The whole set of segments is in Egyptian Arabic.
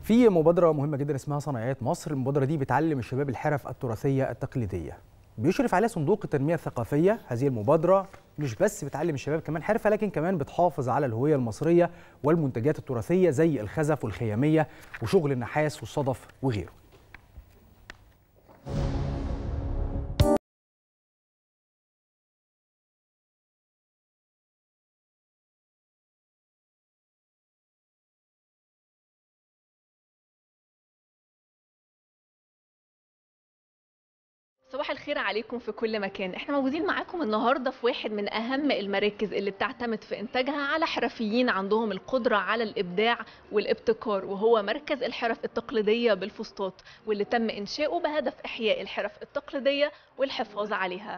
في مبادرة مهمة جدا اسمها صناعيات مصر، المبادرة دي بتعلم الشباب الحرف التراثية التقليدية. بيشرف عليها صندوق التنمية الثقافية، هذه المبادرة مش بس بتعلم الشباب كمان حرفة لكن كمان بتحافظ على الهوية المصرية والمنتجات التراثية زي الخزف والخيامية وشغل النحاس والصدف وغيره. صباح الخير عليكم في كل مكان احنا موجودين معاكم النهارده في واحد من اهم المراكز اللي بتعتمد في انتاجها على حرفيين عندهم القدره على الابداع والابتكار وهو مركز الحرف التقليديه بالفسطاط واللي تم انشاؤه بهدف احياء الحرف التقليديه والحفاظ عليها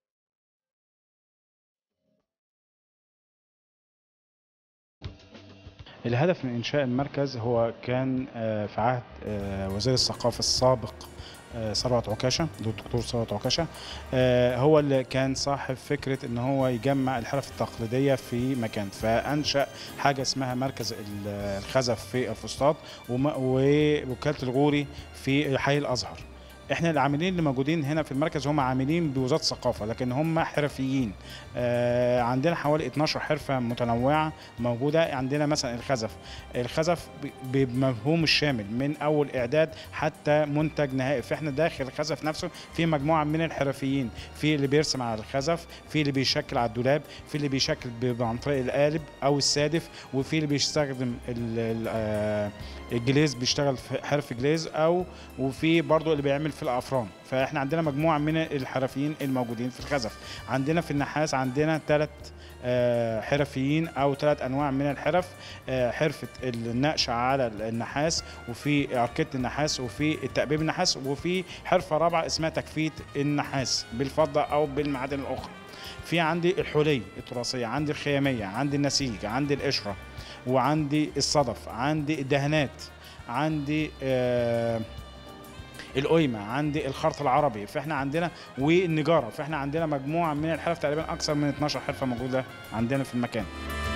الهدف من إنشاء المركز هو كان آه، في عهد آه، وزير الثقافة السابق آه، ثروت عكاشة الدكتور ثروت عكاشة آه، هو اللي كان صاحب فكرة إن هو يجمع الحرف التقليدية في مكان فأنشأ حاجة اسمها مركز ال- الخزف في الفسطاط وم- ووكالة الغوري في حي الأزهر احنا العاملين اللي موجودين هنا في المركز هم عاملين بوزاره الثقافه لكن هم حرفيين آه عندنا حوالي 12 حرفه متنوعه موجوده عندنا مثلا الخزف الخزف ب- بمفهوم الشامل من اول اعداد حتى منتج نهائي فاحنا داخل الخزف نفسه في مجموعه من الحرفيين في اللي بيرسم على الخزف في اللي بيشكل على الدولاب في اللي بيشكل ب- عن طريق القالب او السادف وفي اللي بيستخدم ال- ال- آه، الجليز بيشتغل في حرف جليز او وفي برضو اللي بيعمل في الافران فاحنا عندنا مجموعه من الحرفيين الموجودين في الخزف عندنا في النحاس عندنا ثلاث حرفيين او ثلاث انواع من الحرف آه، حرفه النقش على النحاس وفي اركيه النحاس وفي التأبيب النحاس وفي حرفه رابعه اسمها تكفيت النحاس بالفضه او بالمعادن الاخرى في عندي الحلي التراثيه عندي الخياميه عندي النسيج عندي القشره وعندي الصدف عندي الدهانات عندي آه القيمة عندي الخرط العربي فاحنا عندنا والنجارة فاحنا عندنا مجموعة من الحرف تقريبا أكثر من 12 حرفة موجودة عندنا في المكان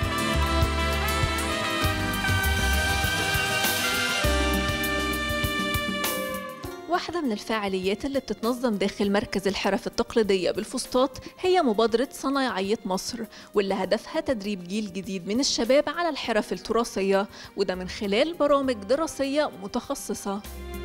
واحدة من الفعاليات اللي بتتنظم داخل مركز الحرف التقليدية بالفسطاط هي مبادرة صنايعية مصر واللي هدفها تدريب جيل جديد من الشباب على الحرف التراثية وده من خلال برامج دراسية متخصصة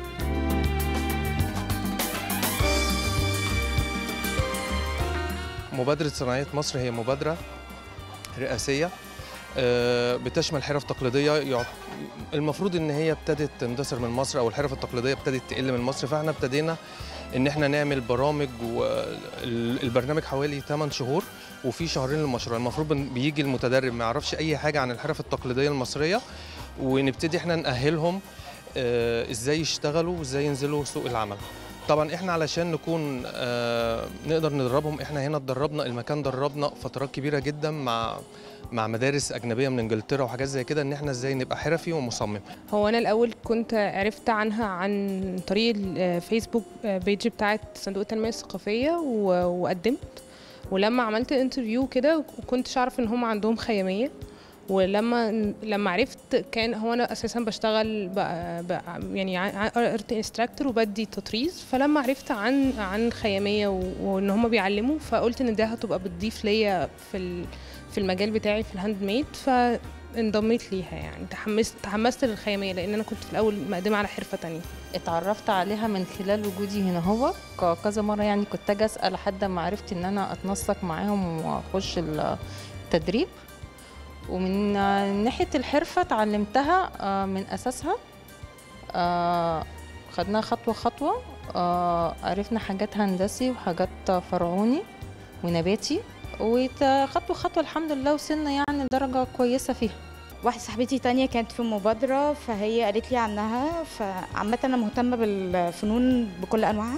مبادرة صناعية مصر هي مبادرة رئاسية آه، بتشمل حرف تقليدية يع- المفروض ان هي ابتدت تندثر من مصر او الحرف التقليدية ابتدت تقل من مصر فاحنا ابتدينا ان احنا نعمل برامج والبرنامج حوالي 8 شهور وفي شهرين للمشروع المفروض بن- بيجي المتدرب ما يعرفش اي حاجة عن الحرف التقليدية المصرية ونبتدي احنا نأهلهم آه، ازاي يشتغلوا وازاي ينزلوا سوق العمل طبعا احنا علشان نكون آه، نقدر ندربهم احنا هنا اتدربنا المكان دربنا فترات كبيره جدا مع مع مدارس اجنبيه من انجلترا وحاجات زي كده ان احنا ازاي نبقى حرفي ومصمم هو انا الاول كنت عرفت عنها عن طريق الفيسبوك بيج بتاعت صندوق التنميه الثقافيه و- وقدمت ولما عملت انترفيو كده وكنتش اعرف ان هم عندهم خياميه ولما لما عرفت كان هو انا اساسا بشتغل بقى بقى يعني ارت انستراكتور وبدي تطريز فلما عرفت عن عن خياميه و- وان هم بيعلموا فقلت ان ده هتبقى بتضيف ليا في ال- في المجال بتاعي في الهاند ميد فانضميت ليها يعني تحمست تحمست للخياميه لان انا كنت في الاول مقدمه على حرفه تانية اتعرفت عليها من خلال وجودي هنا هو ك- كذا مرة يعني كنت أجي أسأل لحد ما عرفت إن أنا أتنسق معاهم وأخش التدريب ومن ناحية الحرفة اتعلمتها آه، من أساسها آه، خدناها خطوة خطوة آه، عرفنا حاجات هندسي وحاجات فرعوني ونباتي وخطوة خطوة الحمد لله وصلنا يعني لدرجة كويسة فيها واحدة صاحبتي تانية كانت في مبادرة فهي قالت لي عنها فعامة أنا مهتمة بالفنون بكل أنواعها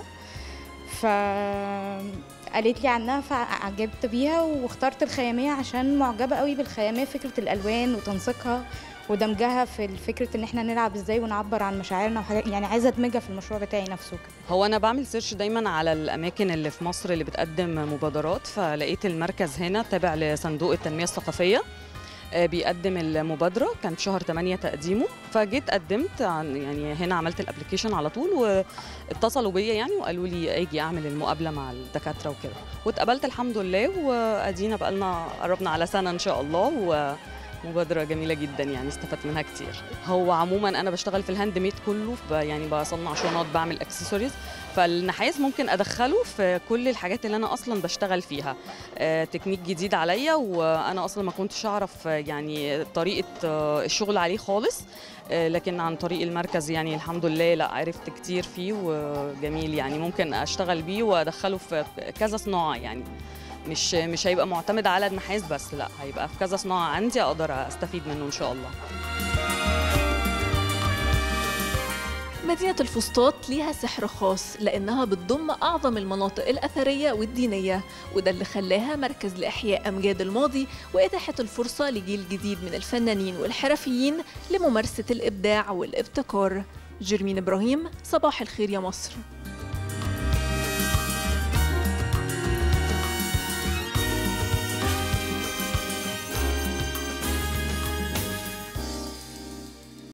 فقالت لي عنها فعجبت بيها واخترت الخيامية عشان معجبة قوي بالخيامية فكرة الألوان وتنسيقها ودمجها في فكرة إن احنا نلعب ازاي ونعبر عن مشاعرنا وحاجات يعني عايزة أدمجها في المشروع بتاعي نفسه كده. هو انا بعمل سيرش دايما على الاماكن اللي في مصر اللي بتقدم مبادرات فلقيت المركز هنا تابع لصندوق التنميه الثقافيه آه، بيقدم المبادره كان في شهر 8 تقديمه فجيت قدمت عن يعني هنا عملت الابلكيشن على طول واتصلوا بيا يعني وقالوا لي اجي اعمل المقابله مع الدكاتره وكده واتقبلت الحمد لله وادينا بقالنا قربنا على سنه ان شاء الله و مبادرة جميلة جدا يعني استفدت منها كتير هو عموما أنا بشتغل في الهاند ميد كله ب- يعني بصنع شنط بعمل اكسسوارز فالنحاس ممكن أدخله في كل الحاجات اللي أنا أصلا بشتغل فيها آه، تكنيك جديد عليا وأنا أصلا ما كنتش أعرف آه، يعني طريقة آه، الشغل عليه خالص آه، لكن عن طريق المركز يعني الحمد لله لا عرفت كتير فيه وجميل يعني ممكن أشتغل بيه وأدخله في كذا صناعة يعني مش مش هيبقى معتمد على النحاس بس لا هيبقى في كذا صناعة عندي أقدر أستفيد منه إن شاء الله مدينة الفسطاط ليها سحر خاص لأنها بتضم أعظم المناطق الأثرية والدينية وده اللي خلاها مركز لإحياء أمجاد الماضي وإتاحة الفرصة لجيل جديد من الفنانين والحرفيين لممارسة الإبداع والابتكار جرمين إبراهيم صباح الخير يا مصر